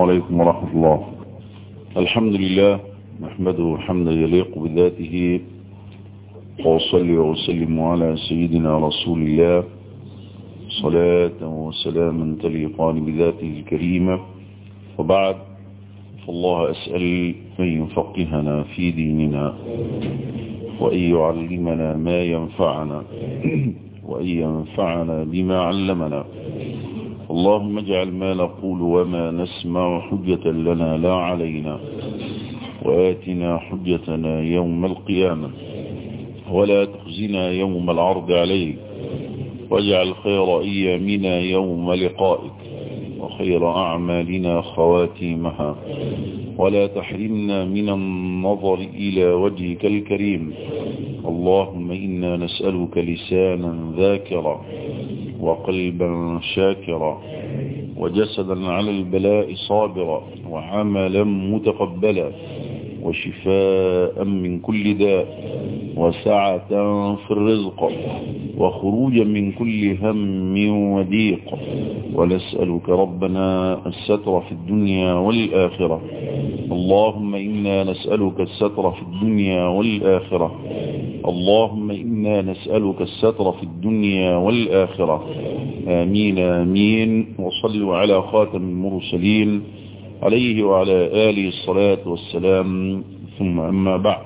عليكم ورحمة الله الحمد لله نحمده حمدا يليق بذاته وأصلي وأسلم على سيدنا رسول الله صلاة وسلاما تليقان بذاته الكريمة وبعد فالله أسأل أن يفقهنا في ديننا وأن يعلمنا ما ينفعنا وأن ينفعنا بما علمنا اللهم اجعل ما نقول وما نسمع حجة لنا لا علينا وآتنا حجتنا يوم القيامة ولا تخزنا يوم العرض عليك واجعل خير أيامنا يوم لقائك وخير أعمالنا خواتيمها ولا تحرمنا من النظر إلى وجهك الكريم اللهم إنا نسألك لسانا ذاكرا وقلبا شاكرا وجسدا على البلاء صابرا وعملا متقبلا وشفاء من كل داء وسعة في الرزق وخروجا من كل هم وضيق ونسألك ربنا الستر في الدنيا والآخرة اللهم إنا نسألك الستر في الدنيا والآخرة اللهم إنا نسألك الستر في الدنيا والآخرة آمين آمين وصلوا على خاتم المرسلين عليه وعلى آله الصلاة والسلام ثم أما بعد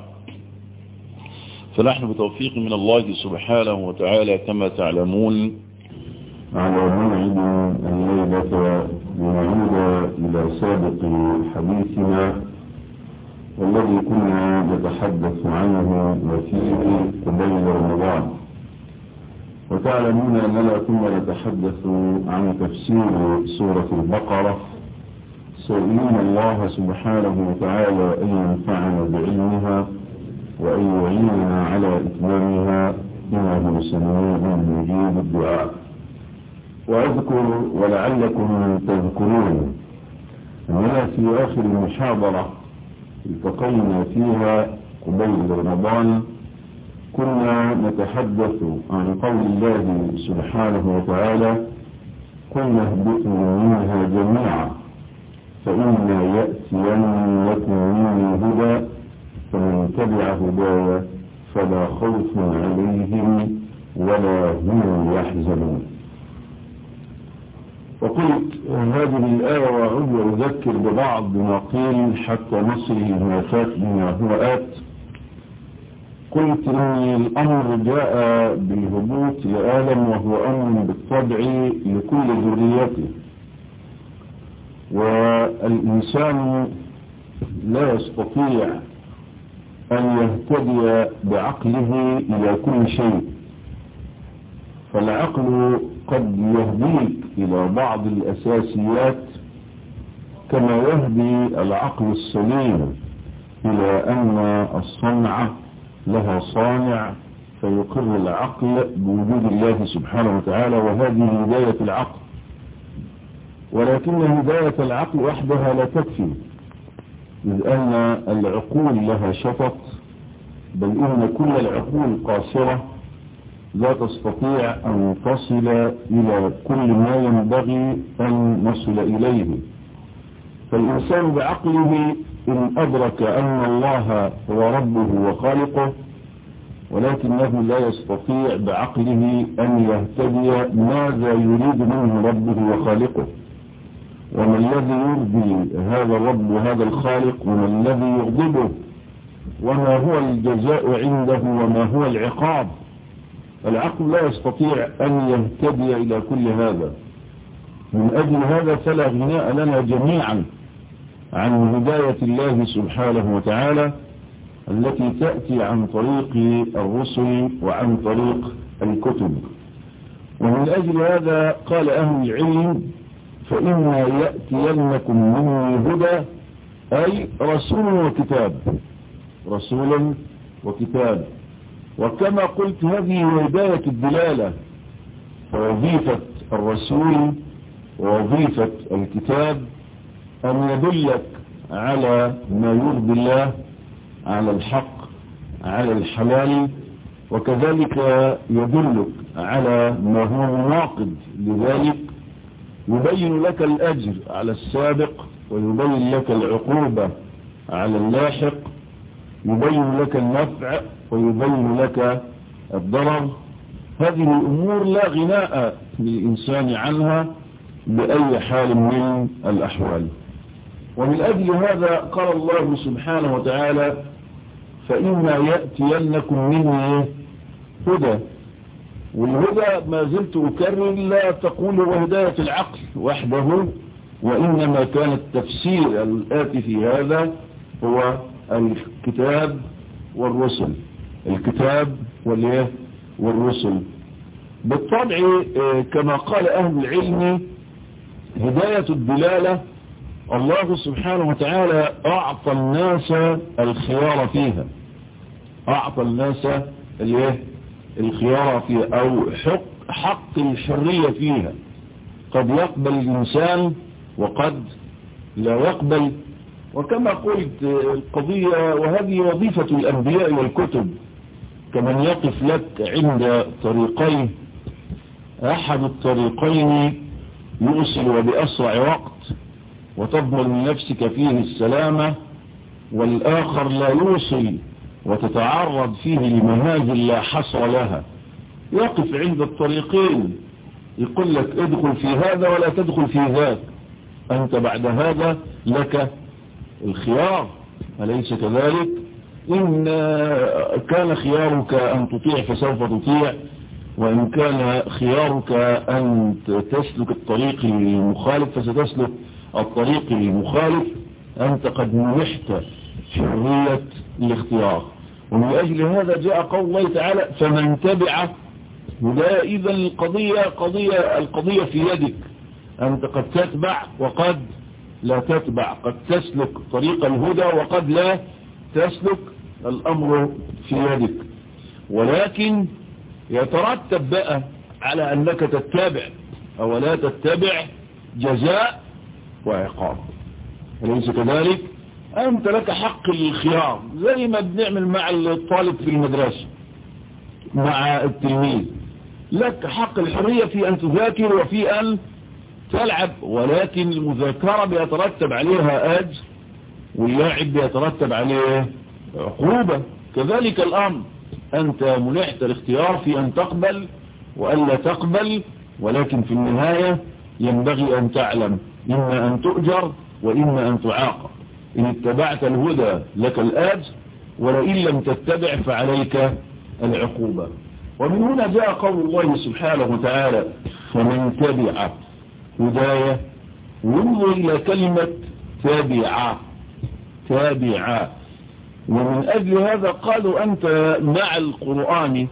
فنحن بتوفيق من الله سبحانه وتعالى كما تعلمون على موعد الليلة لنعود إلى سابق حديثنا والذي كنا نتحدث عنه وفيه قبيل رمضان وتعلمون أننا كنا نتحدث عن تفسير سورة البقرة سائلين الله سبحانه وتعالى أن ينفعنا بعلمها وأن يعيننا على إتمامها إنه سميع مجيب الدعاء وأذكر ولعلكم تذكرون أننا في آخر المحاضرة التقينا فيها قبيل رمضان كنا نتحدث عن قول الله سبحانه وتعالى قلنا اهبطوا منها جميعا فإما يأتينكم مني هدى فمن تبع هدايا فلا خوف عليهم ولا هم يحزنون وقلت هذه الآية وأعود وأذكر ببعض ما قيل حتى نصل ما فات بما هو آت قلت إن الأمر جاء بالهبوط لآدم وهو أمر بالطبع لكل ذريته والإنسان لا يستطيع أن يهتدي بعقله إلى كل شيء فالعقل قد يهديك إلى بعض الأساسيات كما يهدي العقل السليم إلى أن الصنعة لها صانع فيقر العقل بوجود الله سبحانه وتعالى وهذه هداية العقل ولكن هداية العقل وحدها لا تكفي إذ أن العقول لها شطط بل إن كل العقول قاصرة لا تستطيع أن تصل إلى كل ما ينبغي أن نصل إليه فالإنسان بعقله إن أدرك أن الله هو ربه وخالقه ولكنه لا يستطيع بعقله أن يهتدي ماذا يريد منه ربه وخالقه وما الذي يرضي هذا الرب وهذا الخالق وما الذي يغضبه وما هو الجزاء عنده وما هو العقاب العقل لا يستطيع أن يهتدي إلى كل هذا من أجل هذا فلا غناء لنا جميعا عن هداية الله سبحانه وتعالى التي تأتي عن طريق الرسل وعن طريق الكتب ومن أجل هذا قال أهل العلم فإما يأتينكم مني هدى أي رسول وكتاب رسول وكتاب وكما قلت هذه هداية الدلالة ووظيفة الرسول ووظيفة الكتاب أن يدلك على ما يرضي الله على الحق على الحلال وكذلك يدلك على ما هو مناقض لذلك يبين لك الأجر على السابق ويبين لك العقوبة على اللاحق يبين لك النفع ويبين لك الضرر هذه الأمور لا غناء للإنسان عنها بأي حال من الأحوال ومن أجل هذا قال الله سبحانه وتعالى فإما يأتينكم مني هدى والهدى ما زلت أكرر لا تقول وهداية العقل وحده وإنما كان التفسير الآتي في هذا هو الكتاب والرسل الكتاب والرسل بالطبع كما قال أهل العلم هداية الدلالة الله سبحانه وتعالى أعطى الناس الخيار فيها أعطى الناس الخيار فيها أو حق, حق الحرية فيها قد يقبل الإنسان وقد لا يقبل وكما قلت القضية وهذه وظيفة الأنبياء والكتب كمن يقف لك عند طريقين أحد الطريقين يوصل وبأسرع وقت وتضمن لنفسك فيه السلامة والآخر لا يوصل وتتعرض فيه لمهاجل لا حصر لها يقف عند الطريقين يقول لك ادخل في هذا ولا تدخل في ذاك أنت بعد هذا لك الخيار أليس كذلك إن كان خيارك أن تطيع فسوف تطيع وإن كان خيارك أن تسلك الطريق المخالف فستسلك الطريق المخالف أنت قد منحت حرية الاختيار ومن أجل هذا جاء قول الله تعالى فمن تبع ولا إذا القضية قضية القضية في يدك أنت قد تتبع وقد لا تتبع قد تسلك طريق الهدى وقد لا تسلك الأمر في يدك ولكن يترتب بقى على أنك تتبع أو لا تتبع جزاء وعقاب أليس كذلك أنت لك حق الخيار زي ما بنعمل مع الطالب في المدرسة مع التلميذ لك حق الحرية في أن تذاكر وفي أن تلعب ولكن المذاكرة بيترتب عليها أجر واللاعب بيترتب عليه عقوبة كذلك الأمر أنت منحت الاختيار في أن تقبل وألا تقبل ولكن في النهاية ينبغي أن تعلم إما أن تؤجر وإما أن تعاقب إن اتبعت الهدى لك الآج ولئن لم تتبع فعليك العقوبة ومن هنا جاء قول الله سبحانه وتعالى فمن تبع هداية وانظر إلى كلمة تابعا تابعا ومن أجل هذا قالوا أنت مع القرآن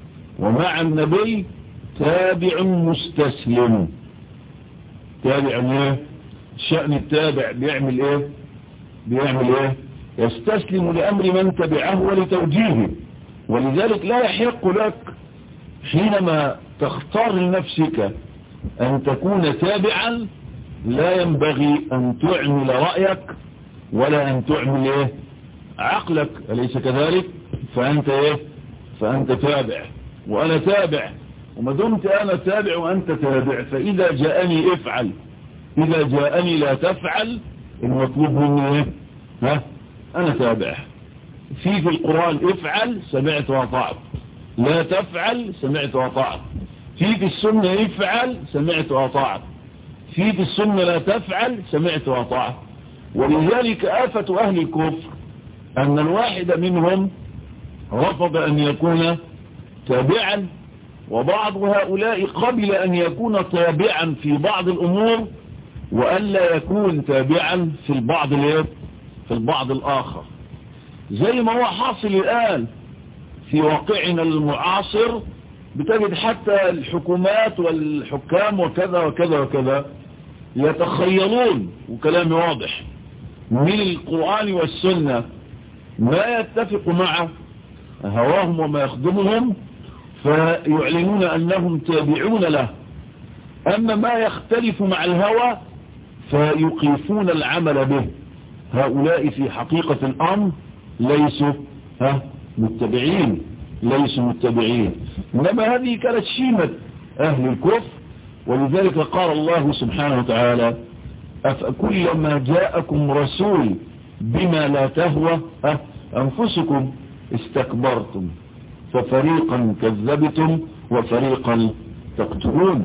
ومع النبي تابع مستسلم تابع ايه شأن التابع بيعمل ايه بيعمل ايه يستسلم لأمر من تبعه ولتوجيهه ولذلك لا يحق لك حينما تختار لنفسك أن تكون تابعا لا ينبغي أن تعمل رأيك ولا أن تعمل إيه عقلك أليس كذلك فأنت إيه فأنت تابع وأنا تابع وما دمت أنا تابع وأنت تابع فإذا جاءني افعل إذا جاءني لا تفعل المطلوب مني إيه ها أنا تابع في في القرآن افعل سمعت وطعت لا تفعل سمعت وطعت في في السنة افعل سمعت وطعت في في السنة لا تفعل سمعت وطعت ولذلك آفة أهل الكفر أن الواحد منهم رفض أن يكون تابعا وبعض هؤلاء قبل أن يكون تابعا في بعض الأمور وألا يكون تابعا في البعض في البعض الآخر زي ما هو حاصل الآن في واقعنا المعاصر بتجد حتى الحكومات والحكام وكذا وكذا وكذا يتخيلون وكلامي واضح من القرآن والسنة ما يتفق مع هواهم وما يخدمهم فيعلنون أنهم تابعون له أما ما يختلف مع الهوى فيقيفون العمل به هؤلاء في حقيقة الأمر ليسوا ها متبعين ليسوا متبعين إنما هذه كانت شيمة أهل الكفر ولذلك قال الله سبحانه وتعالى أفكلما جاءكم رسول بما لا تهوى أنفسكم استكبرتم ففريقا كذبتم وفريقا تقتلون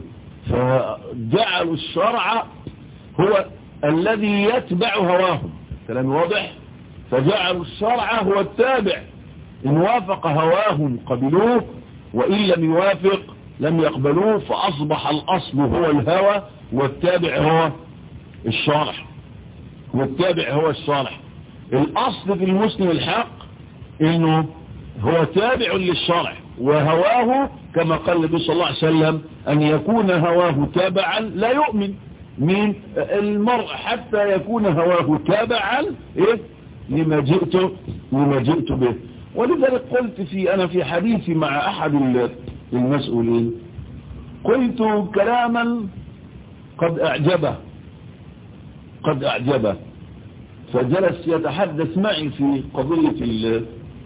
فجعلوا الشرع هو الذي يتبع هواهم كلام واضح فجعلوا الشرع هو التابع إن وافق هواهم قبلوه وإن لم يوافق لم يقبلوه فأصبح الأصل هو الهوى والتابع هو الشرع والتابع هو الشرع الأصل في المسلم الحق إنه هو تابع للشرع وهواه كما قال النبي صلى الله عليه وسلم أن يكون هواه تابعا لا يؤمن من المرء حتى يكون هواه تابعا إيه؟ لما جئت لما جئت به ولذلك قلت في أنا في حديثي مع أحد المسؤولين قلت كلاما قد أعجبه قد أعجبه فجلس يتحدث معي في قضية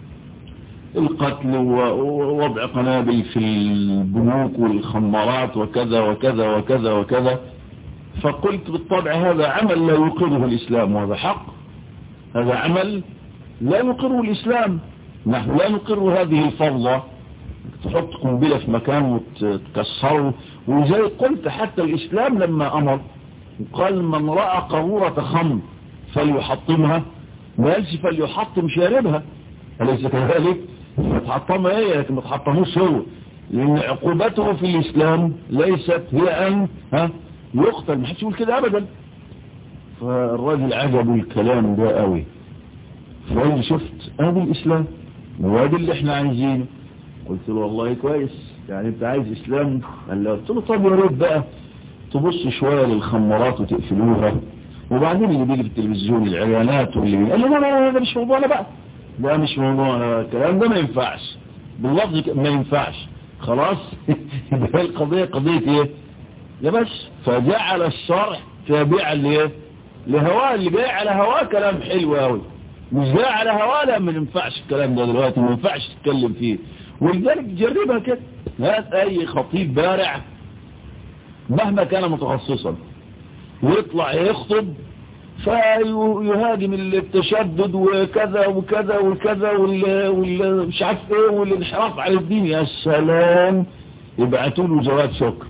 القتل ووضع قنابل في البنوك والخمارات وكذا وكذا وكذا وكذا فقلت بالطبع هذا عمل لا يقره الإسلام وهذا حق هذا عمل لا يقره الإسلام نحن لا نقر هذه الفرضة تحط قنبلة في مكان وتكسره وزي قلت حتى الإسلام لما أمر قال من رأى قرورة خمر فليحطمها ما قالش فليحطم شاربها أليس كذلك تحطمها ايه لكن ما تحطموش هو لأن عقوبته في الإسلام ليست هي أن ها يقتل ما حدش يقول كده أبدا فالراجل عجبه الكلام ده قوي فقال شفت ادي الإسلام وادي اللي احنا عايزينه قلت له والله كويس يعني انت عايز اسلام قال له قلت له طب يا ريت بقى تبص شويه للخمارات وتقفلوها وبعدين اللي بيجي في التلفزيون العيانات واللي بيجي قال له لا لا لا ده مش موضوعنا بقى ده مش موضوعنا الكلام ده ما ينفعش باللفظ ما ينفعش خلاص يبقى القضيه قضيه ايه يا بس فجعل الشرع تابعا لايه لهواه اللي جاي على هواه كلام حلو قوي مش جاي على هواه لا ما ينفعش الكلام ده دلوقتي ما ينفعش تتكلم فيه ولذلك جربها كده هات اي خطيب بارع مهما كان متخصصا ويطلع يخطب فيهاجم التشدد وكذا وكذا وكذا والمش عارف ايه والانحراف على الدين يا سلام يبعتوا له جواب شكر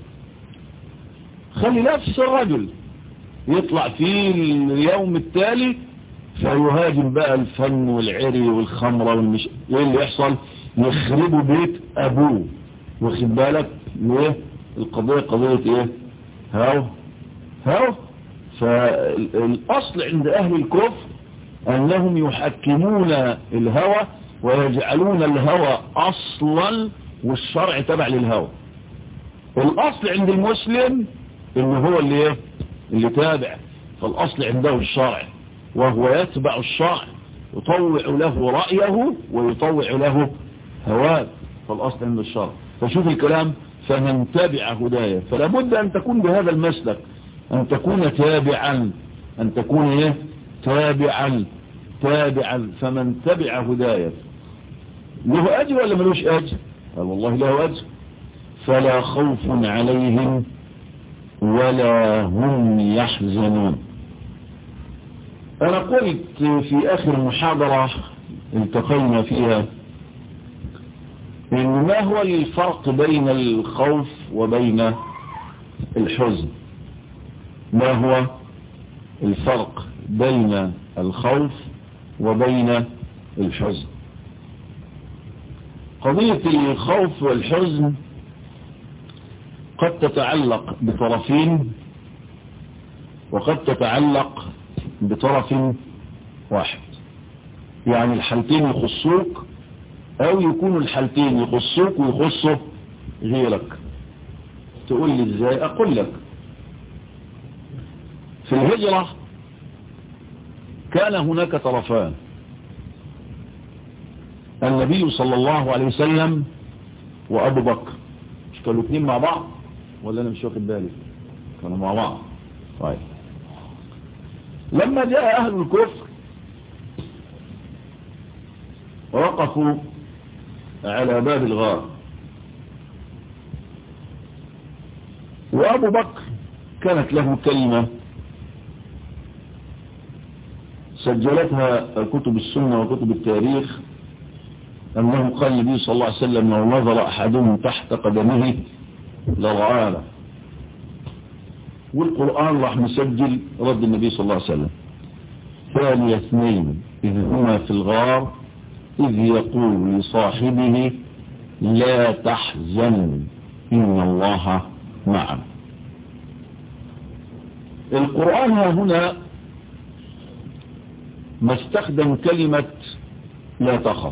خلي نفس الرجل يطلع فيه اليوم التالي فيهاجم بقى الفن والعري والخمرة والمش ايه اللي يحصل يخربوا بيت ابوه واخد بالك ليه القضية قضية ايه هاو هاو فالاصل عند اهل الكفر انهم يحكمون الهوى ويجعلون الهوى اصلا والشرع تبع للهوى الاصل عند المسلم انه هو اللي ايه اللي تابع فالاصل عنده الشرع وهو يتبع الشرع يطوع له رأيه ويطوع له هواه فالأصل عند الشرع فشوف الكلام فمن تبع هداية فلا بد أن تكون بهذا المسلك أن تكون تابعا أن تكون إيه تابعا تابعا فمن تبع هداية له أجر ولا ملوش أجر قال والله له أجر فلا خوف عليهم ولا هم يحزنون أنا قلت في آخر محاضرة التقينا فيها إن ما هو الفرق بين الخوف وبين الحزن ما هو الفرق بين الخوف وبين الحزن قضية الخوف والحزن قد تتعلق بطرفين وقد تتعلق بطرف واحد يعني الحالتين يخصوك او يكونوا الحالتين يخصوك ويخصوا غيرك تقول لي ازاي اقول لك في الهجرة كان هناك طرفان النبي صلى الله عليه وسلم وابو بكر مش كانوا الاثنين مع بعض ولا انا مش واخد بالي كانوا مع بعض طيب لما جاء أهل الكفر وقفوا على باب الغار وأبو بكر كانت له كلمة سجلتها كتب السنة وكتب التاريخ أنه قال النبي صلى الله عليه وسلم لو نظر أحدهم تحت قدمه لرآنا والقرآن راح مسجل رد النبي صلى الله عليه وسلم ثاني اثنين إذ هما في الغار إذ يقول لصاحبه لا تحزن إن الله معنا القرآن هنا ما استخدم كلمة لا تخف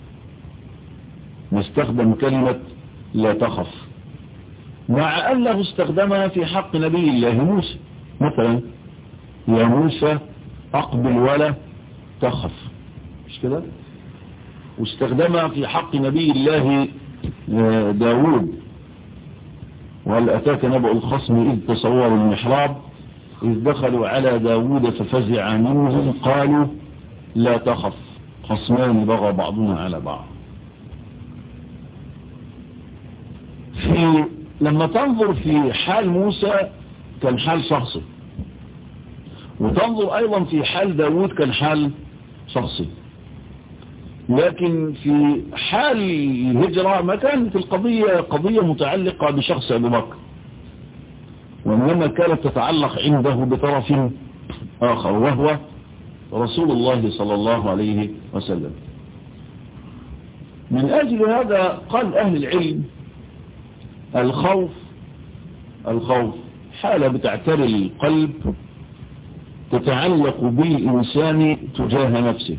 ما استخدم كلمة لا تخف مع أنه استخدمها في حق نبي الله موسى مثلا يا موسى أقبل ولا تخف مش كده واستخدمها في حق نبي الله داود وهل أتاك نبأ الخصم إذ تصوروا المحراب إذ دخلوا على داود ففزع منهم قالوا لا تخف خصمان بغى بعضنا على بعض في لما تنظر في حال موسى كان حال شخصي وتنظر أيضا في حال داود كان حال شخصي لكن في حال الهجرة ما كانت القضية قضية متعلقة بشخص أبو بكر وإنما كانت تتعلق عنده بطرف آخر وهو رسول الله صلى الله عليه وسلم من أجل هذا قال أهل العلم الخوف الخوف حالة بتعتري القلب تتعلق بالإنسان تجاه نفسه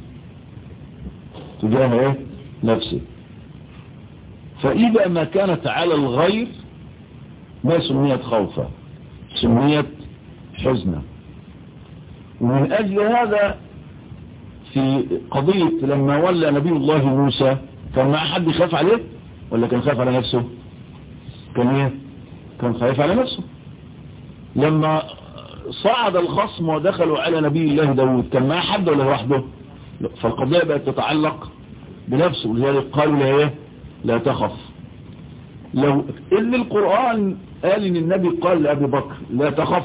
تجاه نفسه فإذا ما كانت على الغير ما سميت خوفا سميت حزنا ومن أجل هذا في قضية لما ولى نبي الله موسى كان مع حد يخاف عليه ولا كان خاف على نفسه كان ايه كان خايف على نفسه لما صعد الخصم ودخلوا على نبي الله داود كان مع حد ولا لوحده فالقضية بقت تتعلق بنفسه ولذلك قالوا لا ايه لا تخف لو ان القرآن قال ان النبي قال لأبي بكر لا تخف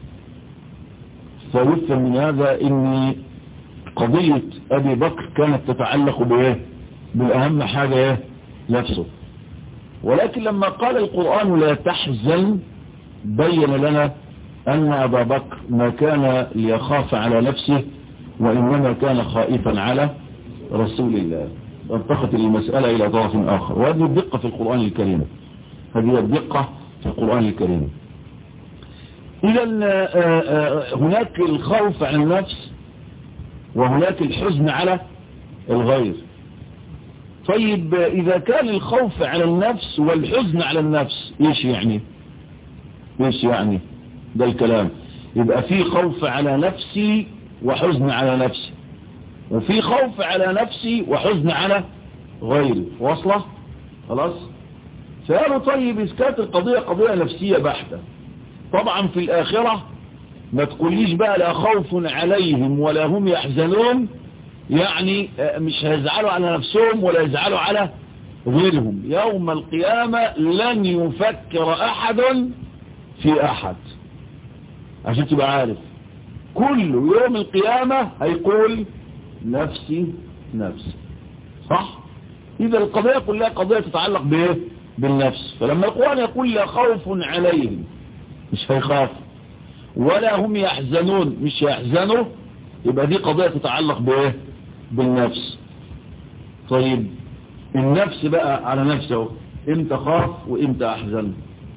فيفهم من هذا ان قضية ابي بكر كانت تتعلق بايه بالاهم حاجة ايه نفسه ولكن لما قال القرآن لا تحزن بين لنا أن أبا بكر ما كان ليخاف على نفسه وإنما كان خائفا على رسول الله وانتقت المسألة إلى طرف آخر وهذه الدقة في القرآن الكريم هذه الدقة في القرآن الكريم إذا هناك الخوف على النفس وهناك الحزن على الغير طيب إذا كان الخوف على النفس والحزن على النفس إيش يعني إيش يعني ده الكلام يبقى في خوف على نفسي وحزن على نفسي وفي خوف على نفسي وحزن على غيري واصلة خلاص فقالوا طيب إذا كانت القضية قضية نفسية بحتة طبعا في الآخرة ما تقوليش بقى لا خوف عليهم ولا هم يحزنون يعني مش هيزعلوا على نفسهم ولا يزعلوا على غيرهم يوم القيامة لن يفكر أحد في أحد عشان تبقى عارف كل يوم القيامة هيقول نفسي نفسي صح إذا القضية كلها قضية تتعلق بإيه بالنفس فلما القرآن يقول لا خوف عليهم مش هيخاف ولا هم يحزنون مش يحزنوا يبقى دي قضية تتعلق بإيه بالنفس طيب النفس بقى على نفسه امتى خاف وامتى احزن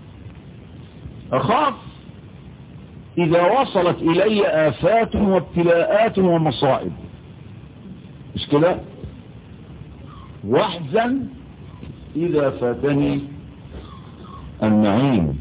اخاف اذا وصلت الي افات وابتلاءات ومصائب مش كده واحزن اذا فاتني النعيم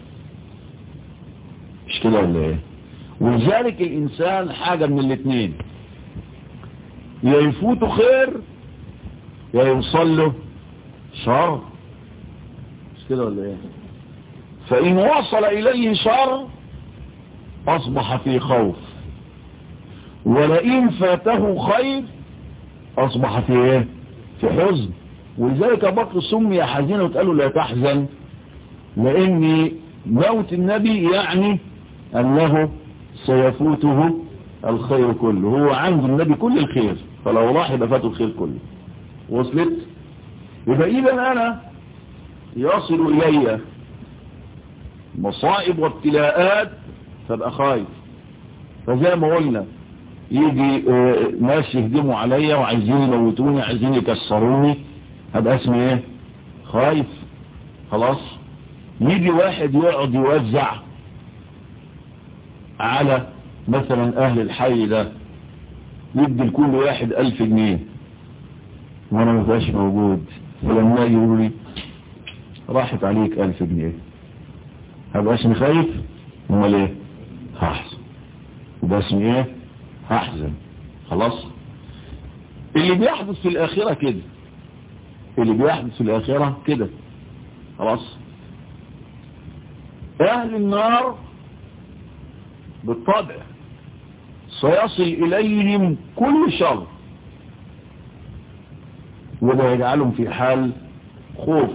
مش كده ولا ايه ولذلك الانسان حاجة من الاثنين يا يفوت خير يا يوصل له شر مش كده ولا ايه فإن وصل إليه شر أصبح في خوف ولئن فاته خير أصبح في ايه في حزن ولذلك بكر سمي حزينة وتقال له لا تحزن لأن موت النبي يعني أنه سيفوته الخير كله هو عند النبي كل الخير فلو راح يبقى فاته الخير كله وصلت يبقى إذا أنا يصل إلي مصائب وابتلاءات فابقى خايف فزي ما قلنا يجي ناس يهجموا عليا وعايزين يموتوني عايزين يكسروني هبقى اسمي ايه خايف خلاص يجي واحد يقعد يوزع على مثلا اهل الحي ده يدي لكل واحد الف جنيه وانا ما بقاش موجود فلما يقولوا لي راحت عليك الف جنيه هبقى اسمي خايف امال ايه هحزن يبقى اسمي ايه هحزن خلاص اللي بيحدث في الاخرة كده اللي بيحدث في الاخرة كده خلاص اهل النار بالطبع سيصل اليهم كل شر وده يجعلهم في حال خوف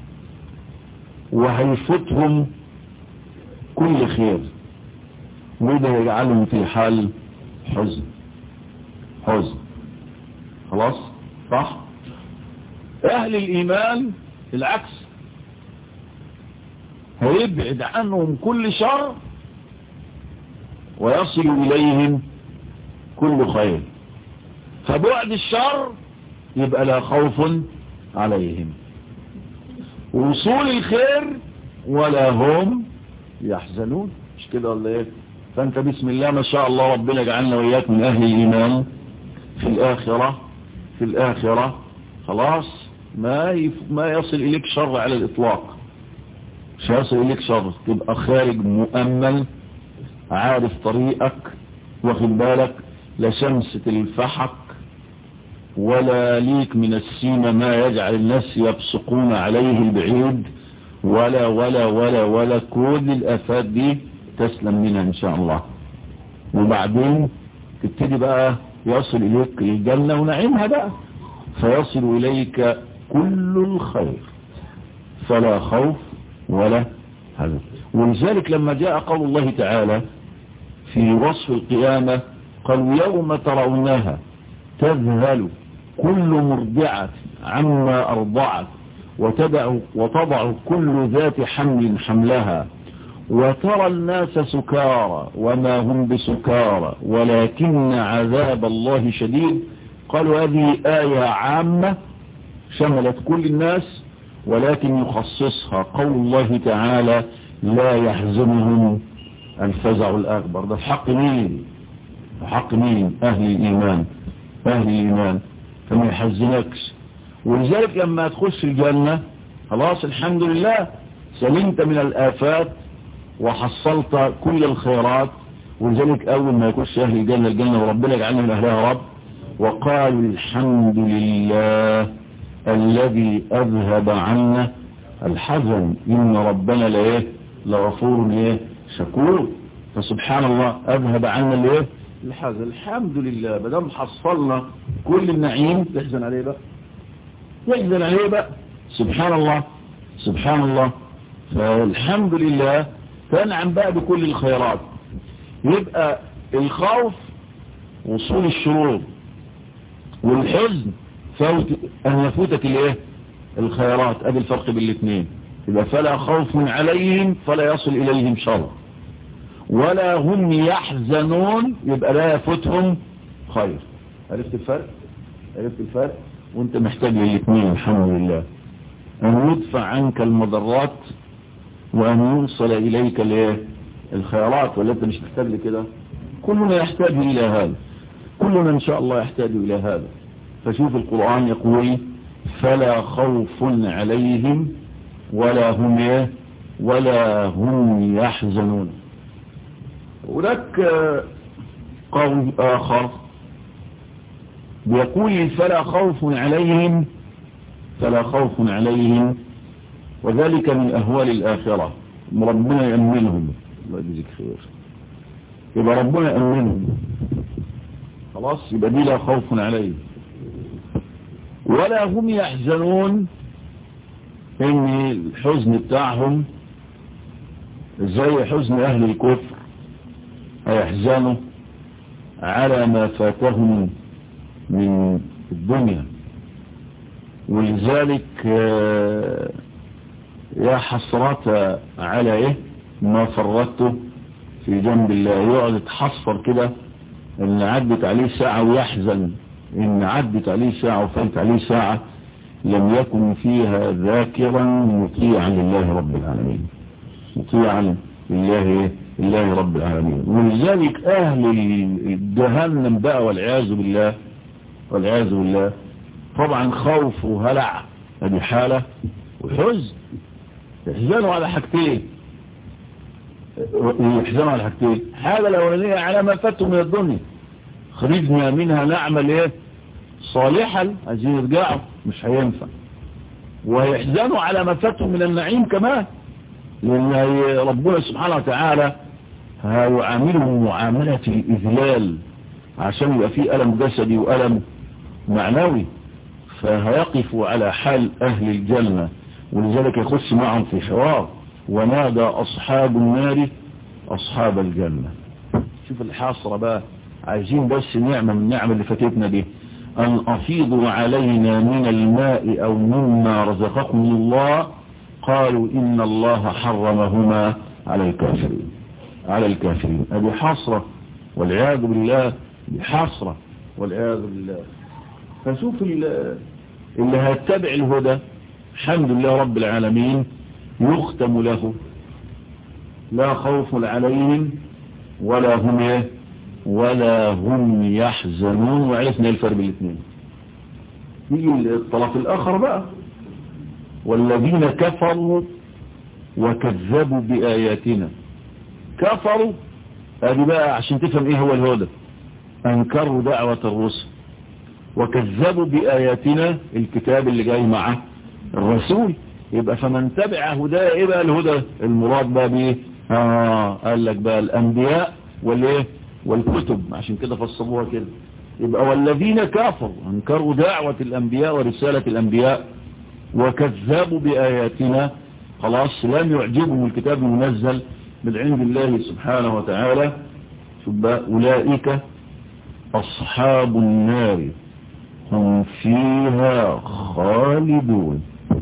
وهيفتهم كل خير وده يجعلهم في حال حزن حزن خلاص صح اهل الايمان العكس هيبعد عنهم كل شر ويصل اليهم كل خير فبعد الشر يبقى لا خوف عليهم وصول الخير ولا هم يحزنون مش كده ولا ايه فانت بسم الله ما شاء الله ربنا جعلنا وإياك من أهل الإيمان في الآخرة في الآخرة خلاص ما يف ما يصل إليك شر على الإطلاق مش يصل إليك شر تبقى خارج مؤمن عارف طريقك واخد بالك لا شمس تلفحك ولا ليك من السيمة ما يجعل الناس يبصقون عليه البعيد ولا ولا ولا ولا كل الآفات دي تسلم منها ان شاء الله وبعدين تبتدي بقى يصل اليك الجنة ونعيمها بقى فيصل اليك كل الخير فلا خوف ولا حزن ولذلك لما جاء قول الله تعالى في وصف القيامة قال يوم ترونها تذهل كل مرضعة عما أرضعت وتدع وتضع كل ذات حمل حملها وترى الناس سكارى وما هم بسكارى ولكن عذاب الله شديد قالوا هذه آية عامة شملت كل الناس ولكن يخصصها قول الله تعالى لا يحزنهم الفزع الأكبر ده في حق مين في حق مين أهل الإيمان أهل الإيمان فما يحزنكش ولذلك لما تخش الجنة خلاص الحمد لله سلمت من الآفات وحصلت كل الخيرات ولذلك أول ما يكونش أهل الجنة الجنة وربنا يجعلنا من أهلها رب وقالوا الحمد لله الذي أذهب عنا الحزن إن ربنا لإيه لغفور لإيه شكور فسبحان الله أذهب عنا لإيه الحزن الحمد لله بدل حصلنا كل النعيم تحزن عليه بقى يحزن عليه بقى سبحان الله سبحان الله فالحمد لله تنعم بقى بكل الخيرات يبقى الخوف وصول الشرور والحزن فوت أن يفوتك الايه الخيرات ادي الفرق بين الاثنين يبقى فلا خوف عليهم فلا يصل إليهم شر ولا هم يحزنون يبقى لا يفوتهم خير عرفت الفرق عرفت الفرق وانت محتاج للاثنين الحمد لله أن يدفع عنك المضرات وأن يوصل إليك الخيرات ولا أنت مش محتاج لكده كلنا يحتاج إلى هذا كلنا إن شاء الله يحتاج إلى هذا فشوف القرآن يقول فلا خوف عليهم ولا هم ولا هم يحزنون هناك قول آخر بيقول فلا خوف عليهم فلا خوف عليهم وذلك من أهوال الآخرة ربنا يأمنهم الله يجزيك خير يبقى ربنا يأمنهم خلاص يبقى دي لا خوف عليهم ولا هم يحزنون ان الحزن بتاعهم زي حزن اهل الكفر هيحزنوا على ما فاتهم من الدنيا ولذلك يا حسرة على ايه ما فرطته في جنب الله يقعد يتحصر كده ان عدت عليه ساعة ويحزن ان عدت عليه ساعة وفات عليه ساعة لم يكن فيها ذاكرا مطيعا لله رب العالمين مطيعا لله الله رب العالمين ولذلك اهل الجهنم بقى والعياذ بالله والعياذ بالله طبعا خوف وهلع هذه حالة وحزن يحزنوا على حاجتين يحزنوا على حاجتين حاجة الأولانية على ما فاتوا من الدنيا خرجنا منها نعمل ايه صالحا عايزين يرجعوا مش هينفع ويحزنوا على ما فاتوا من النعيم كمان لأن ربنا سبحانه وتعالى هيعاملهم معاملة الإذلال عشان يبقى فيه ألم جسدي وألم معنوي فهيقف على حال أهل الجنة ولذلك يخص معهم في حوار ونادى أصحاب النار أصحاب الجنة شوف الحاصرة بقى عايزين بس نعمة من النعمة اللي فاتتنا دي أن أفيضوا علينا من الماء أو مما رزقكم الله قالوا إن الله حرمهما على الكافرين على الكافرين هذه حسرة والعياذ بالله بحسرة والعياذ بالله فشوف اللي هيتبع الهدى الحمد لله رب العالمين يختم له لا خوف عليهم ولا هم ولا هم يحزنون وعرفنا الفرق بين الاثنين يجي الطرف الاخر بقى والذين كفروا وكذبوا بآياتنا كفروا ادي بقى عشان تفهم ايه هو الهدى انكروا دعوة الرسل وكذبوا بآياتنا الكتاب اللي جاي معه الرسول يبقى فمن تبع هداه ايه بقى الهدى المراد بقى بايه اه قال لك بقى الانبياء والايه والكتب عشان كده فصلوها كده يبقى والذين كفروا انكروا دعوة الانبياء ورسالة الانبياء وكذبوا بآياتنا خلاص لم يعجبهم الكتاب المنزل من عند الله سبحانه وتعالى أولئك أصحاب النار هم فيها خالدون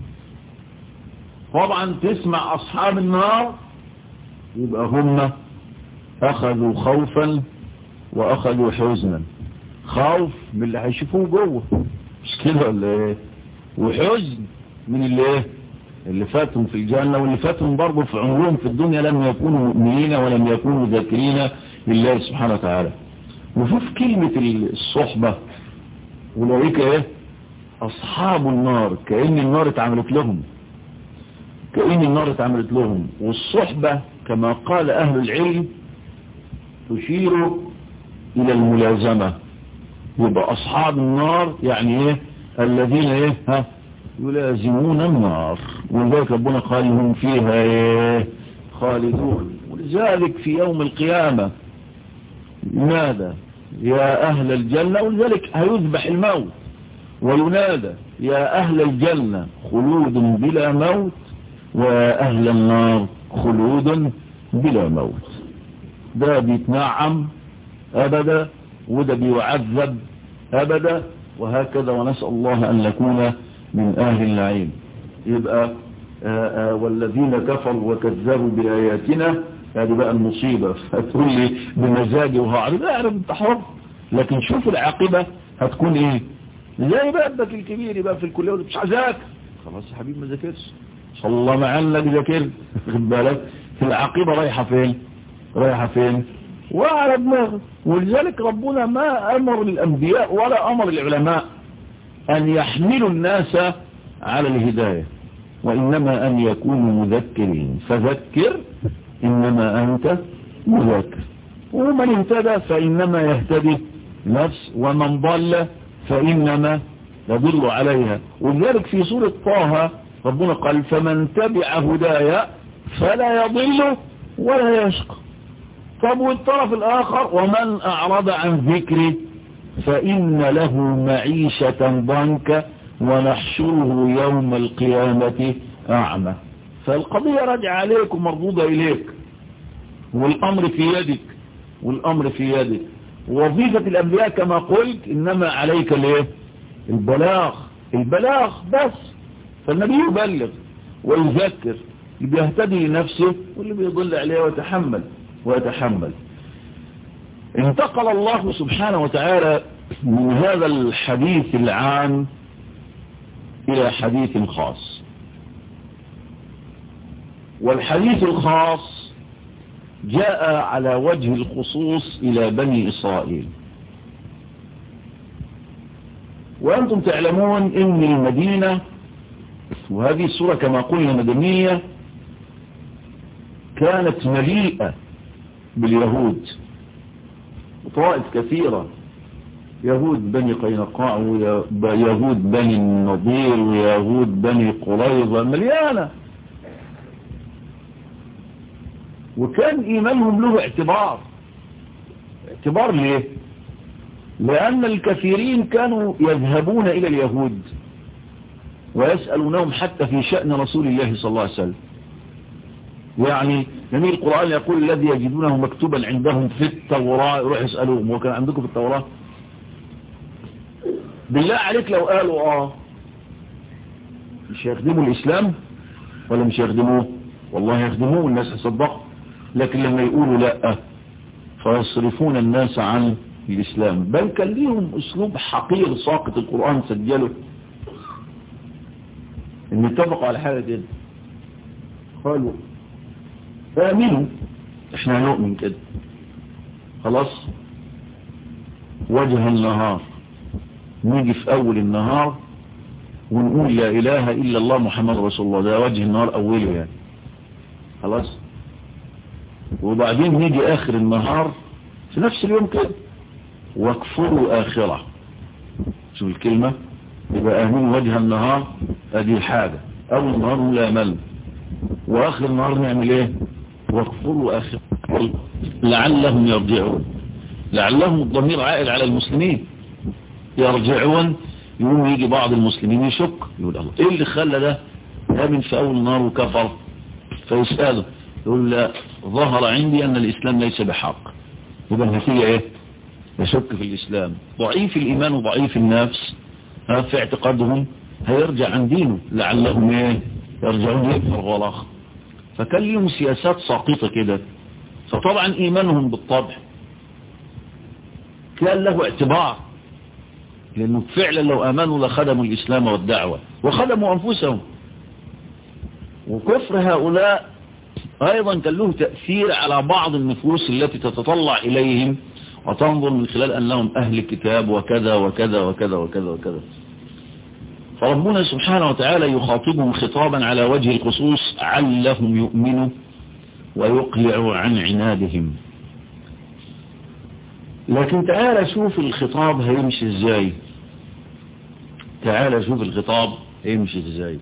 طبعا تسمع أصحاب النار يبقى هم أخذوا خوفا وأخذوا حزنا خوف من اللي هيشوفوه جوه مش كده ولا ايه وحزن من اللي ايه اللي فاتهم في الجنة واللي فاتهم برضه في عمرهم في الدنيا لم يكونوا مؤمنين ولم يكونوا ذاكرين لله سبحانه وتعالى وشوف كلمة الصحبة أولئك ايه أصحاب النار كأن النار اتعملت لهم كأن النار اتعملت لهم والصحبة كما قال أهل العلم تشير إلى الملازمة يبقى أصحاب النار يعني ايه الذين ايه ها يلازمون النار ولذلك ربنا قال هم فيها ايه خالدون ولذلك في يوم القيامة ينادى يا أهل الجنة ولذلك هيذبح الموت وينادى يا أهل الجنة خلود بلا موت وأهل النار خلود بلا موت ده بيتنعم أبدا وده بيعذب أبدا وهكذا ونسأل الله أن نكون من أهل النعيم يبقى آآ آآ والذين كفروا وكذبوا بآياتنا هذه بقى المصيبة هتقول لي بمزاجي وهعرض اعرف انت حر لكن شوف العاقبة هتكون ايه زي بقى ابنك الكبير يبقى في الكلية مش عايزاك خلاص يا حبيبي ما ذاكرش صلى الله معانا ذاكر خد بالك العاقبة رايحة فين رايحة فين وعلى دماغه ولذلك ربنا ما أمر الأنبياء ولا أمر العلماء أن يحملوا الناس على الهداية وإنما أن يكونوا مذكرين فذكر إنما أنت مذكر ومن اهتدى فإنما يهتدي نفس ومن ضل فإنما يضل عليها ولذلك في سورة طه ربنا قال فمن تبع هدايا فلا يضل ولا يشقى طب والطرف الآخر ومن أعرض عن ذكري فإن له معيشة ضنكا ونحشره يوم القيامة أعمى فالقضية رجع عليك ومردودة إليك والأمر في يدك والأمر في يدك وظيفة الأنبياء كما قلت إنما عليك الايه البلاغ البلاغ بس فالنبي يبلغ ويذكر اللي بيهتدي لنفسه واللي بيضل عليه ويتحمل ويتحمل انتقل الله سبحانه وتعالى من هذا الحديث العام إلى حديث خاص والحديث الخاص جاء على وجه الخصوص إلى بني إسرائيل وأنتم تعلمون إن المدينة وهذه السورة كما قلنا مدنية كانت مليئة باليهود وطوائف كثيرة يهود بني قينقاع ويهود بني النضير ويهود بني قريظة مليانة وكان إيمانهم له اعتبار اعتبار ليه لأن الكثيرين كانوا يذهبون إلى اليهود ويسألونهم حتى في شأن رسول الله صلى الله عليه وسلم يعني جميع القرآن يقول الذي يجدونه مكتوبا عندهم في التوراة يروح يسألوهم وكان عندكم في التوراة بالله عليك لو قالوا اه مش هيخدموا الإسلام ولا مش هيخدموه والله يخدموه والناس يصدقوا لكن لما يقولوا لا فيصرفون الناس عن الإسلام بل كان ليهم أسلوب حقير ساقط القرآن سجله ان اتفقوا على حاجة كده قالوا فامنوا احنا هنؤمن كده خلاص وجه النهار نيجي في اول النهار ونقول لا اله الا الله محمد رسول الله ده وجه النهار اوله يعني خلاص وبعدين نيجي اخر النهار في نفس اليوم كده واكفروا اخره شوف الكلمة يبقى امين وجه النهار ادي حاجة اول النهار لا مل واخر النهار نعمل ايه واكفروا اخر لعلهم يرجعون لعلهم الضمير عائل على المسلمين يرجعون يقوم يجي بعض المسلمين يشك يقول الله ايه اللي خلى ده امن في اول النهار وكفر فيسأله يقول لا ظهر عندي ان الاسلام ليس بحق يبقى النتيجة ايه يشك في الاسلام ضعيف الايمان وضعيف النفس في اعتقادهم هيرجع عن دينه لعلهم ايه يرجعون يكفر غلاخ فكان لهم سياسات ساقطة كده فطبعا ايمانهم بالطبع كان له اعتبار لانه فعلا لو امنوا لخدموا الاسلام والدعوة وخدموا انفسهم وكفر هؤلاء ايضا كان له تأثير على بعض النفوس التي تتطلع اليهم وتنظر من خلال انهم اهل كتاب وكذا وكذا وكذا وكذا وكذا فربنا سبحانه وتعالى يخاطبهم خطابا على وجه الخصوص علهم يؤمنوا ويقلعوا عن عنادهم لكن تعالى شوف الخطاب هيمشي ازاي تعالى شوف الخطاب هيمشي ازاي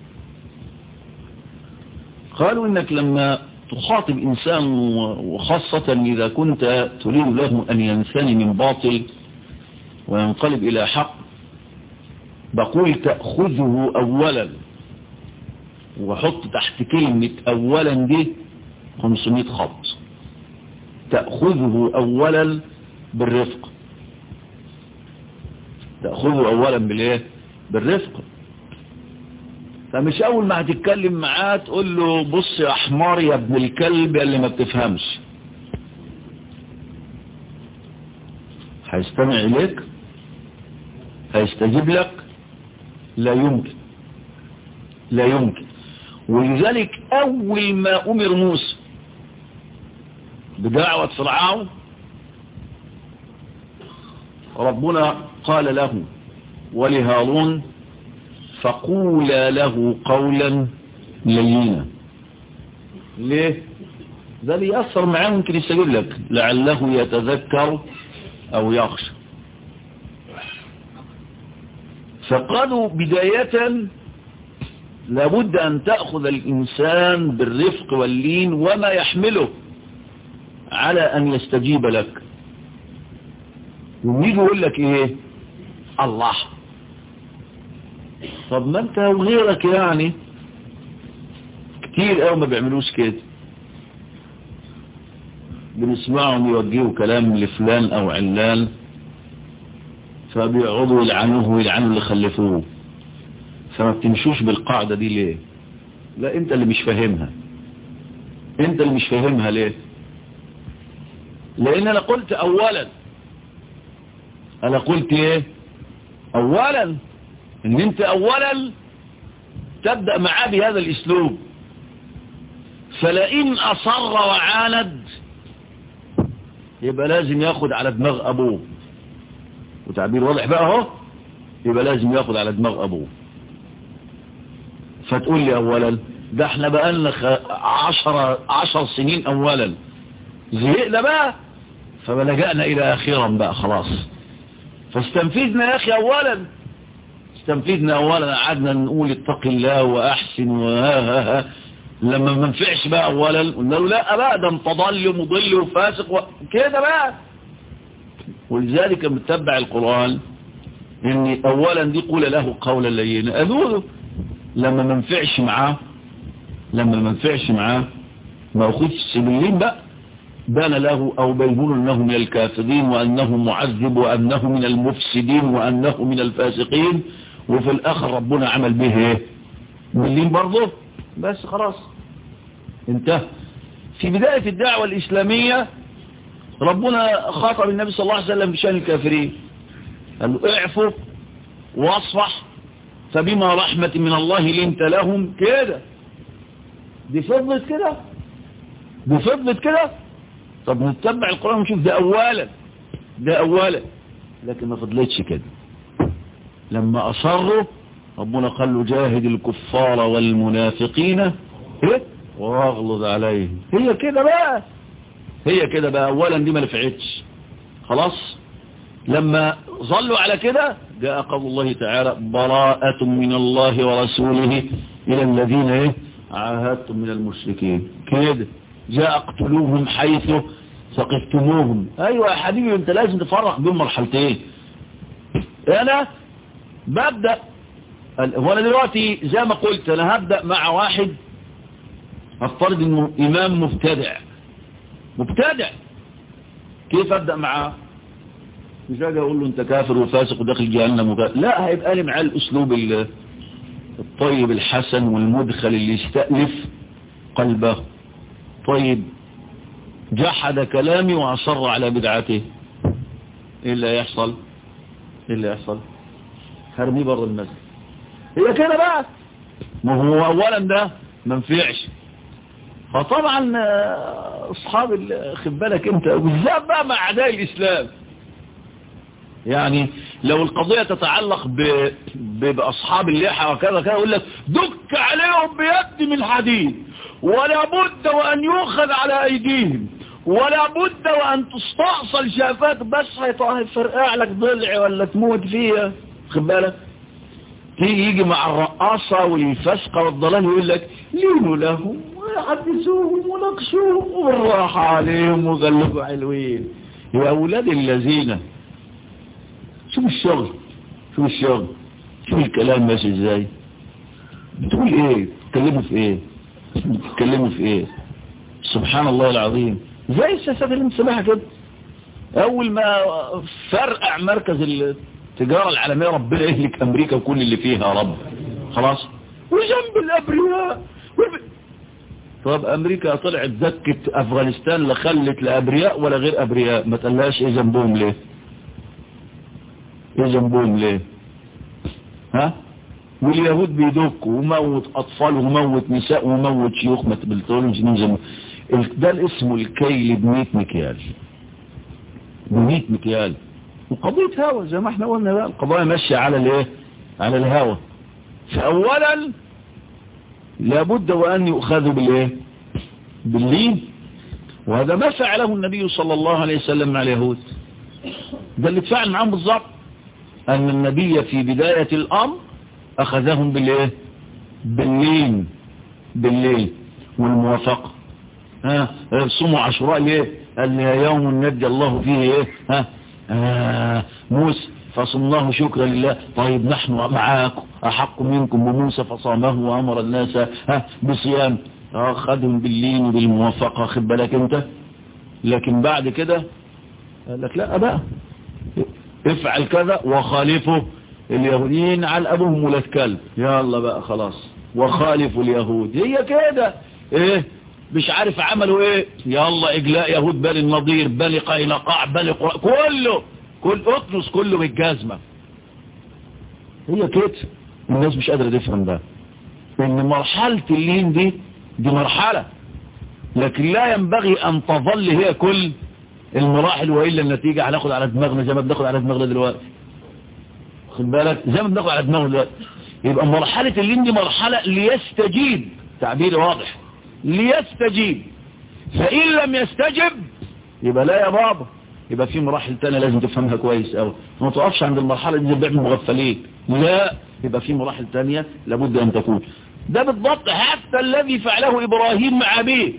قالوا انك لما تخاطب انسان وخاصة اذا كنت تريد له ان ينثني من باطل وينقلب الى حق بقول تأخذه اولا وحط تحت كلمة اولا دي 500 خط تأخذه اولا بالرفق تأخذه اولا بالايه بالرفق فمش اول ما هتتكلم معاه تقول له بص يا حمار يا ابن الكلب اللي ما بتفهمش هيستمع اليك هيستجيب لك لا يمكن لا يمكن ولذلك اول ما امر موسى بدعوة فرعون ربنا قال له ولهارون فقولا له قولا لينا ليه ده بيأثر معاه ممكن يستجيب لك لعله يتذكر او يخشى فقالوا بداية لابد ان تأخذ الانسان بالرفق واللين وما يحمله على ان يستجيب لك ويجي يقول لك ايه الله طب ما انت وغيرك يعني كتير قوي ما بيعملوش كده بنسمعهم يوجهوا كلام لفلان او علان فبيقعدوا يلعنوه ويلعنوا اللي خلفوه فما بتمشوش بالقاعدة دي ليه لا انت اللي مش فاهمها انت اللي مش فاهمها ليه لان انا قلت اولا انا قلت ايه اولا ان انت اولا تبدأ معاه بهذا الاسلوب فلئن اصر وعاند يبقى لازم ياخد على دماغ ابوه وتعبير واضح بقى اهو يبقى لازم ياخد على دماغ ابوه فتقول لي اولا ده احنا بقالنا خ... عشر, عشر سنين اولا زهقنا بقى فلجأنا الى اخيرا بقى خلاص فاستنفذنا يا اخي اولا استنفذنا اولا قعدنا نقول اتق الله واحسن وها لما ما نفعش بقى اولا قلنا له لا بقى ده انت ضل ومضل وفاسق و... كده بقى ولذلك متبع القرآن ان اولا دي قول له قولا لينا اذوذه لما ما نفعش معاه لما ما نفعش معاه ما اخذش السبيلين بقى بان له او بينون انه من الكافرين وانه معذب وانه من المفسدين وانه من الفاسقين وفي الاخر ربنا عمل به ايه ملين برضه بس خلاص انتهى في بداية الدعوة الإسلامية ربنا خاطب النبي صلى الله عليه وسلم بشأن الكافرين قال له اعفوا واصفح فبما رحمة من الله لنت لهم كده دي فضلت كده دي فضلت كده طب نتبع القرآن ونشوف ده أولا ده أولا لكن ما فضلتش كده لما أصروا ربنا قال له جاهد الكفار والمنافقين ايه واغلظ عليهم هي كده بقى هي كده بقى اولا دي ما نفعتش خلاص لما ظلوا على كده جاء قول الله تعالى براءة من الله ورسوله الى الذين ايه عاهدتم من المشركين كده جاء اقتلوهم حيث ثقفتموهم ايوه يا حبيبي انت لازم تفرق بين مرحلتين انا ببدأ وانا دلوقتي زي ما قلت انا هبدأ مع واحد افترض انه امام مبتدع مبتدع كيف ابدأ معاه مش هاجي اقول له انت كافر وفاسق وداخل جهنم وكافر. لا هيبقى لي معاه الاسلوب الطيب الحسن والمدخل اللي يستألف قلبه طيب جحد كلامي واصر على بدعته ايه اللي هيحصل ايه اللي هيحصل هرميه بره المسجد هي كده بقى ما هو اولا ده ما نفعش فطبعا اصحاب خد بالك انت بالذات بقى مع اعداء الاسلام يعني لو القضية تتعلق ب... ب... بأصحاب اللحى وكذا كذا يقول لك دك عليهم بيد من حديد ولا بد وأن يؤخذ على أيديهم ولا بد وأن تستأصل شافات بس هيفرقع لك ضلع ولا تموت فيها خد بالك تيجي يجي مع الرقاصة والفسقة والضلال يقول لك لينوا لهم ويحدثوهم ونقشوهم وبالراحة عليهم وغلبوا حلوين يا أولاد الذين شوف الشغل شوف الشغل شوف الكلام ماشي ازاي بتقول ايه بتتكلموا في ايه بتتكلموا في ايه سبحان الله العظيم زي السياسات اللي انت سامعها كده اول ما فرقع مركز التجارة العالمية ربنا يهلك امريكا وكل اللي فيها يا رب خلاص وجنب الابرياء طب امريكا طلعت زكت افغانستان لا خلت لا ابرياء ولا غير ابرياء ما تقلهاش ايه ذنبهم ليه ايه ذنبهم ليه ها واليهود بيدكوا وموت اطفال وموت نساء وموت شيوخ ما تبلتولهمش ننزل ده الاسم الكيل ب 100 مكيال ب 100 مكيال وقضية هوا زي ما احنا قلنا بقى القضايا ماشية على الايه على الهوا فاولا لابد وان يؤخذوا بالايه باللين وهذا ما فعله النبي صلى الله عليه وسلم مع اليهود ده اللي اتفعل معهم بالظبط ان النبي في بداية الامر اخذهم بالايه باللين بالليل والموافقة ها صوموا عشراء ليه قال لي يوم نجى الله فيه ايه ها آه موسى فصمناه شكرا لله طيب نحن معاكم أحق منكم بموسى فصامه وأمر الناس ها بصيام أخذهم باللين وبالموافقة خد بالك انت لكن بعد كده قال لك لا بقى افعل كذا وخالفه اليهوديين على ابوهم ولاد كلب يلا بقى خلاص وخالفوا اليهود هي كده ايه مش عارف عملوا ايه يلا اجلاء يهود بني النضير بني قينقاع بني قرى كله كل اطنس كله بالجزمة هي كده الناس مش قادرة تفهم ده ان مرحلة اللين دي دي مرحلة لكن لا ينبغي ان تظل هي كل المراحل وإلا النتيجة هناخد على دماغنا زي ما بناخد على دماغنا دلوقتي خد بالك زي ما بناخد على دماغنا دلوقتي يبقى مرحلة اللين دي مرحلة ليستجيب تعبير واضح ليستجيب فإن لم يستجب يبقى لا يا بابا يبقى في مراحل تانية لازم تفهمها كويس قوي ما تقفش عند المرحلة دي بيعمل مغفلين لا يبقى في مراحل تانية لابد أن تكون ده بالضبط حتى الذي فعله إبراهيم مع أبيه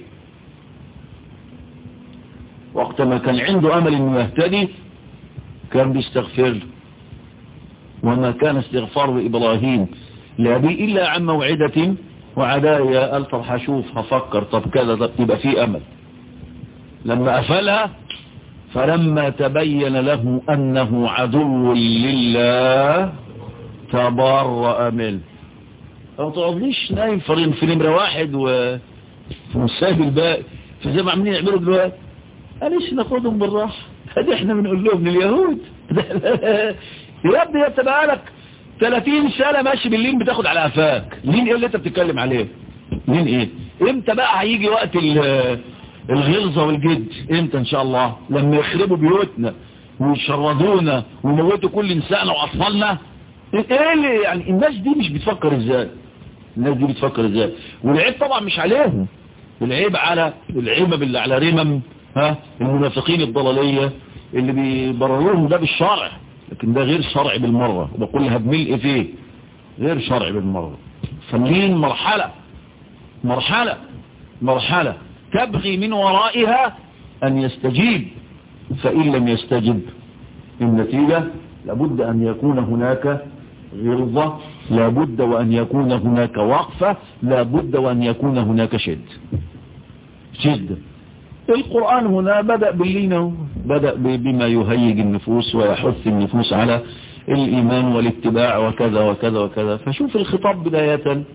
وقت ما كان عنده أمل أنه يهتدي كان بيستغفر وما كان استغفار إبراهيم لأبيه إلا عن موعدة وعدايا قال طب هشوف هفكر طب كذا طب يبقى في أمل لما أفلها فلما تبين له أنه عدو لله تبرأ منه أو تقعدليش نايم في نمرة واحد ومساهب الباقي فزي ما عاملين يعملوا دلوقتي قاليش ناخدهم بالراحة هذه احنا بنقول لهم لليهود يا ابني انت بقالك 30 سنة ماشي باللين بتاخد على قفاك لين ايه اللي انت بتتكلم عليه لين ايه امتى بقى هيجي وقت الغلظة والجد امتى ان شاء الله لما يخربوا بيوتنا ويشردونا ويموتوا كل انسان واطفالنا ايه اللي يعني الناس دي مش بتفكر ازاي الناس دي بتفكر ازاي والعيب طبعا مش عليهم العيب على العيبة باللي على رمم ها المنافقين الضلالية اللي بيبرروهم ده بالشرع لكن ده غير شرع بالمرة وبقولها بملء فيه غير شرع بالمرة فاللين مرحلة مرحلة مرحلة تبغي من ورائها أن يستجيب فإن لم يستجب النتيجة لابد أن يكون هناك غلظة لابد وأن يكون هناك وقفة لابد وأن يكون هناك شد شد القرآن هنا بدأ باللين بدأ بما يهيج النفوس ويحث النفوس على الإيمان والاتباع وكذا وكذا وكذا فشوف الخطاب بداية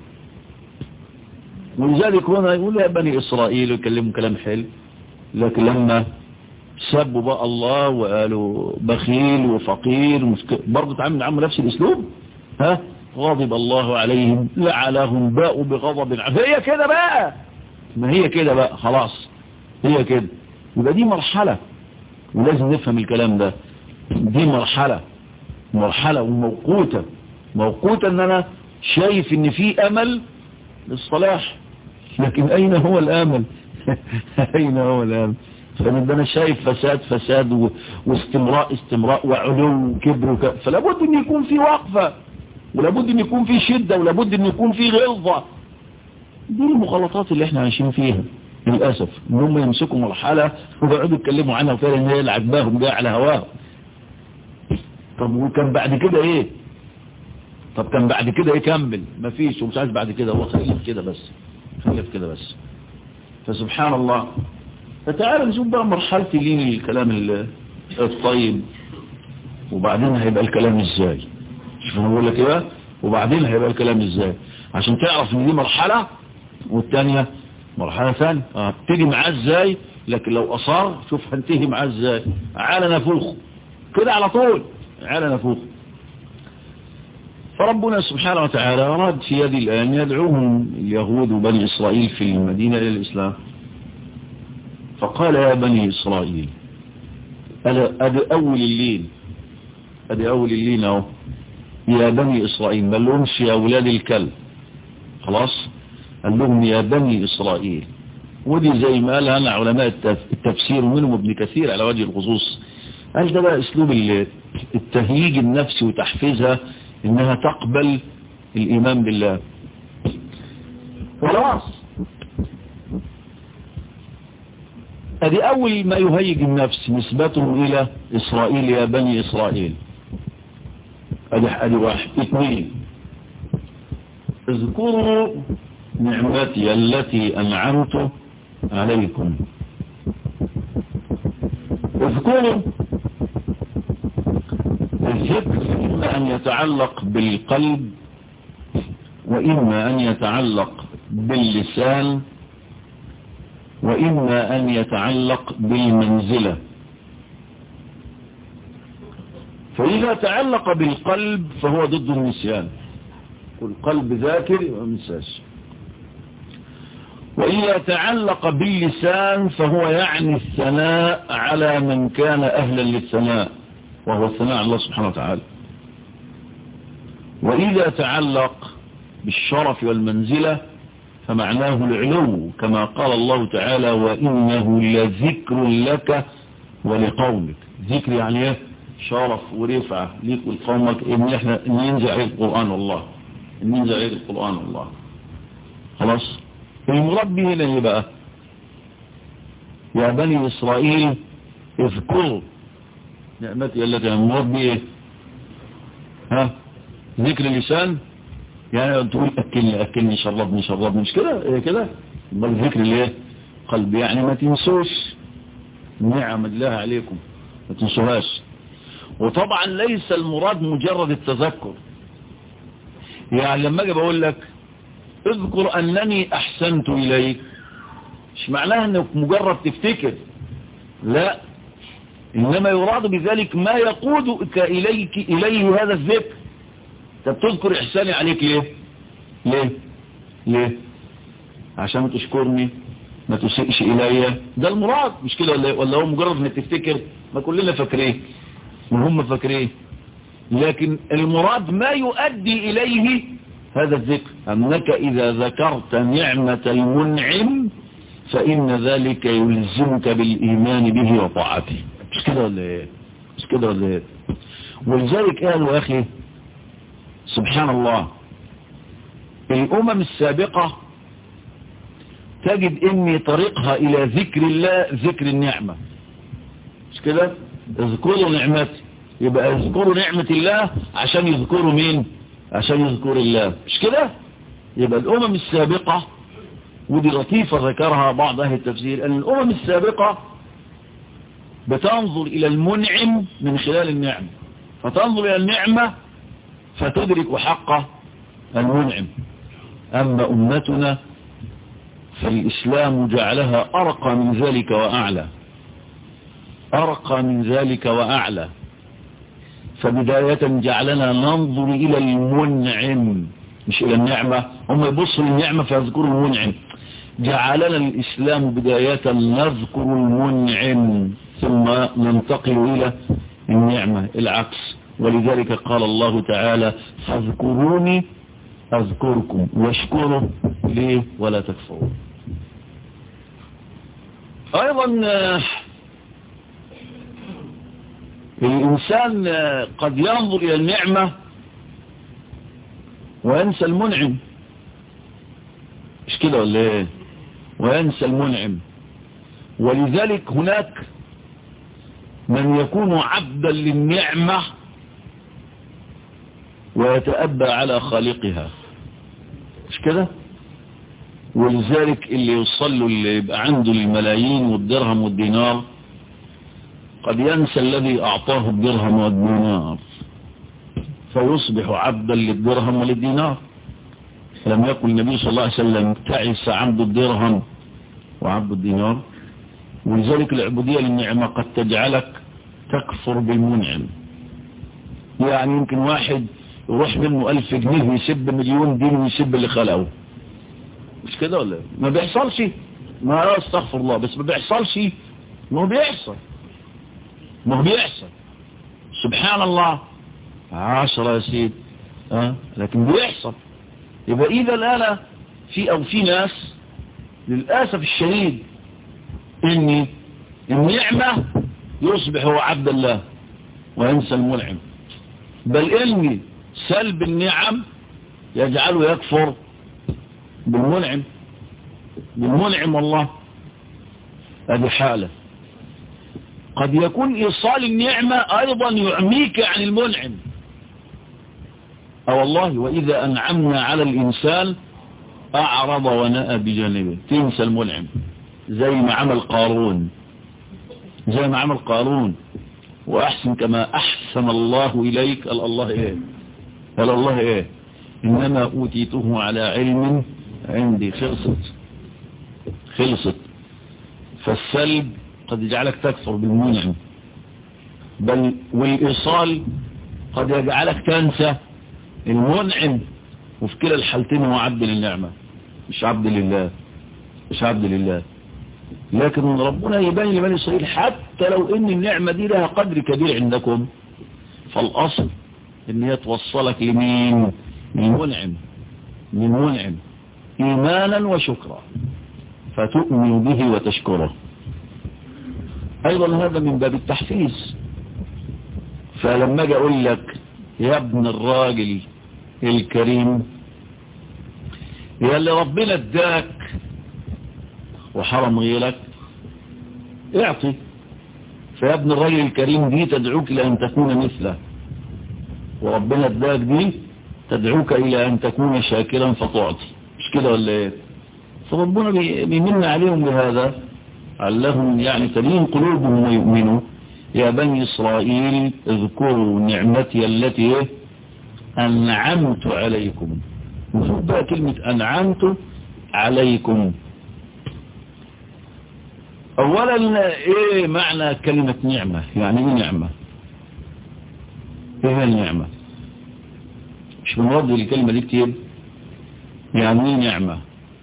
ولذلك هنا يقول يا بني إسرائيل يكلموا كلام حلو لكن لما سبوا بقى الله وقالوا بخيل وفقير برضه تعامل معهم نفس الاسلوب ها غضب الله عليهم لعلهم باءوا بغضب هي كده بقى ما هي كده بقى خلاص هي كده يبقى دي مرحلة ولازم نفهم الكلام ده دي مرحلة مرحلة وموقوتة موقوتة ان انا شايف ان في امل للصلاح لكن اين هو الامل اين هو الامل فانا انا شايف فساد فساد و... واستمراء استمراء وعلو وكبر وك... فلابد ان يكون في وقفة ولابد ان يكون في شدة ولابد ان يكون في غلظة دي المغالطات اللي احنا عايشين فيها للأسف ان هم يمسكوا مرحلة ويقعدوا يتكلموا عنها وفعلا ان هي اللي عجباهم جاء على هواهم طب وكان بعد كده ايه طب كان بعد كده يكمل مفيش ومش عايز بعد كده هو خليك كده بس خليك كده بس فسبحان الله فتعال نشوف بقى مرحلة لين الكلام الطيب وبعدين هيبقى الكلام ازاي شوف انا بقول لك ايه وبعدين هيبقى الكلام ازاي عشان تعرف ان دي مرحلة والتانية مرحلة ثانية اه تيجي معاه ازاي لكن لو اصر شوف هنتهي معاه ازاي على نفوخ كده على طول على نفوخ فربنا سبحانه وتعالى أراد في هذه الآن يدعوهم اليهود وبني إسرائيل في المدينة إلى الإسلام فقال يا بني إسرائيل أدي أول الليل أدي أول الليل أهو يا بني إسرائيل ما لهمش يا أولاد الكلب خلاص قال لهم يا بني إسرائيل ودي زي ما قال أنا علماء التفسير ومنهم ابن كثير على وجه الخصوص قال ده بقى اسلوب التهييج النفسي وتحفيزها انها تقبل الايمان بالله خلاص ادي اول ما يهيج النفس نسبته الى اسرائيل يا بني اسرائيل ادي ادي واحد اثنين اذكروا نعمتي التي انعمت عليكم اذكروا الذكر إما أن يتعلق بالقلب وإما أن يتعلق باللسان وإما أن يتعلق بالمنزلة فإذا تعلق بالقلب فهو ضد النسيان والقلب ذاكر ومساس وإذا تعلق باللسان فهو يعني الثناء على من كان أهلا للثناء وهو الثناء على الله سبحانه وتعالى وإذا تعلق بالشرف والمنزلة فمعناه العلو كما قال الله تعالى وإنه لذكر لك ولقومك ذكر يعني ايه شرف ورفعة ليك ولقومك ان احنا ننزع القرآن والله ننزع القرآن والله خلاص المراد به هنا ايه بقى يا بني اسرائيل اذكروا نعمتي التي المراد به ايه ها ذكر اللسان يعني تقول أكلني أكلني شربني شربني مش كده إيه كده بل ذكر ليه قلب يعني ما تنسوش نعم الله عليكم ما تنسوهاش وطبعا ليس المراد مجرد التذكر يعني لما اجي بقول لك اذكر أنني أحسنت إليك مش معناها أنك مجرد تفتكر لا إنما يراد بذلك ما يقودك إليك إليه هذا الذكر طب تذكر إحساني عليك ليه ليه ليه عشان تشكرني ما تسيئش إلي ده المراد مش كده ولا, ولا هو مجرد انك تفتكر ما كلنا فاكرين وهم فاكرين لكن المراد ما يؤدي إليه هذا الذكر أنك إذا ذكرت نعمة المنعم فإن ذلك يلزمك بالإيمان به وطاعته مش كده ولا ايه مش كده ولا ايه ولذلك قالوا أخي سبحان الله الأمم السابقة تجد ان طريقها الى ذكر الله ذكر النعمة مش كده اذكروا نعمتي يبقى اذكروا نعمة الله عشان يذكروا مين عشان يذكروا الله مش كده يبقى الامم السابقة ودي لطيفة ذكرها بعض اهل التفسير ان الامم السابقة بتنظر الى المنعم من خلال النعمة فتنظر الى النعمة فتدرك حق المنعم اما امتنا فالإسلام جعلها أرقى من ذلك وأعلى أرقى من ذلك وأعلى فبداية جعلنا ننظر إلى المنعم مش إلى النعمة هم يبصوا للنعمة فيذكروا المنعم جعلنا الإسلام بداية نذكر المنعم ثم ننتقل إلى النعمة العكس ولذلك قال الله تعالى فاذكروني أذكركم واشكروا ليه ولا تكفروا أيضا الإنسان قد ينظر إلى النعمة وينسى المنعم مش كده ولا ايه وينسى المنعم ولذلك هناك من يكون عبدا للنعمة ويتأبى على خالقها مش كده ولذلك اللي يوصل له اللي يبقى عنده الملايين والدرهم والدينار قد ينسى الذي أعطاه الدرهم والدينار فيصبح عبدا للدرهم وللدينار لم يقل النبي صلى الله عليه وسلم تعس عبد الدرهم وعبد الدينار ولذلك العبودية للنعمة قد تجعلك تكفر بالمنعم يعني يمكن واحد يروح منه ألف جنيه ويسب مليون دين ويسب اللي خلقه مش كده ولا ما بيحصلش ما استغفر الله بس ما بيحصلش ما هو بيحصل ما هو بيحصل سبحان الله عشرة يا سيد أه؟ لكن بيحصل يبقى إذا الآن في أو في ناس للأسف الشديد إني النعمة يصبح هو عبد الله وينسى المنعم بل إني سلب النعم يجعله يكفر بالمنعم بالمنعم والله هذه حالة قد يكون إيصال النعمة أيضا يعميك عن المنعم أو والله وإذا أنعمنا على الإنسان أعرض ونأى بجانبه تنسى المنعم زي ما عمل قارون زي ما عمل قارون وأحسن كما أحسن الله إليك قال الله إيه قال الله إيه إنما أوتيته على علم عندي خلصت خلصت فالسلب قد يجعلك تكفر بالمنعم بل والإيصال قد يجعلك تنسى المنعم وفي كلا الحالتين هو عبد للنعمة مش عبد لله مش عبد لله لكن ربنا يبين لبني إسرائيل حتى لو ان النعمة دي لها قدر كبير عندكم فالأصل ان هي توصلك لمين للمنعم للمنعم إيمانا وشكرا فتؤمن به وتشكره أيضا هذا من باب التحفيز فلما اجي اقول لك يا ابن الراجل الكريم يا اللي ربنا اداك وحرم غيرك اعطي فيا ابن الراجل الكريم دي تدعوك الى ان تكون مثله وربنا اداك دي تدعوك الى ان تكون شاكرا فتعطي مش كده ولا ايه فربنا بيمن عليهم بهذا علهم يعني تلين قلوبهم ويؤمنوا يا بني إسرائيل اذكروا نعمتي التي أنعمت عليكم وشوف بقى كلمة أنعمت عليكم أولا إيه معنى كلمة نعمة يعني إيه نعمة إيه النعمة مش بنرد الكلمة دي كتير يعني إيه نعمة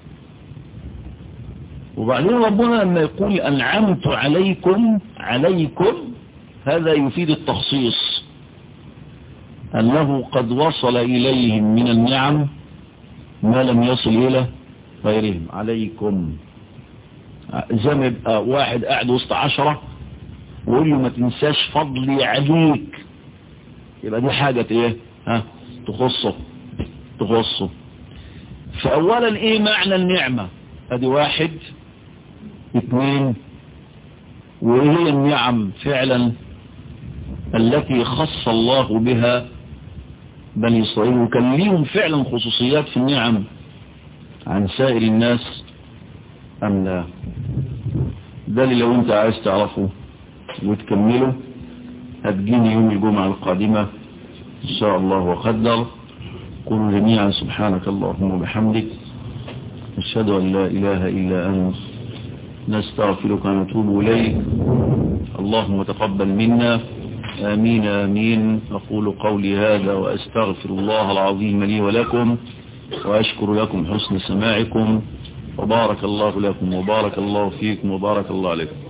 وبعدين ربنا لما يقول أنعمت عليكم عليكم هذا يفيد التخصيص أنه قد وصل إليهم من النعم ما لم يصل إلى غيرهم عليكم زي ما يبقى واحد قاعد وسط عشرة ويقول له ما تنساش فضلي عليك يبقى دي حاجة ايه ها تخصه تخصه فأولا ايه معنى النعمة ادي واحد اثنين وهي النعم فعلا التي خص الله بها بني إسرائيل وكان ليهم فعلا خصوصيات في النعم عن سائر الناس أم لا ده اللي لو انت عايز تعرفه وتكمله هتجيني يوم الجمعة القادمة إن شاء الله وقدر قولوا جميعا سبحانك اللهم وبحمدك نشهد أن لا إله إلا أنت نستغفرك ونتوب إليك اللهم تقبل منا آمين آمين أقول قولي هذا وأستغفر الله العظيم لي ولكم وأشكر لكم حسن سماعكم وبارك الله لكم وبارك الله فيكم وبارك الله عليكم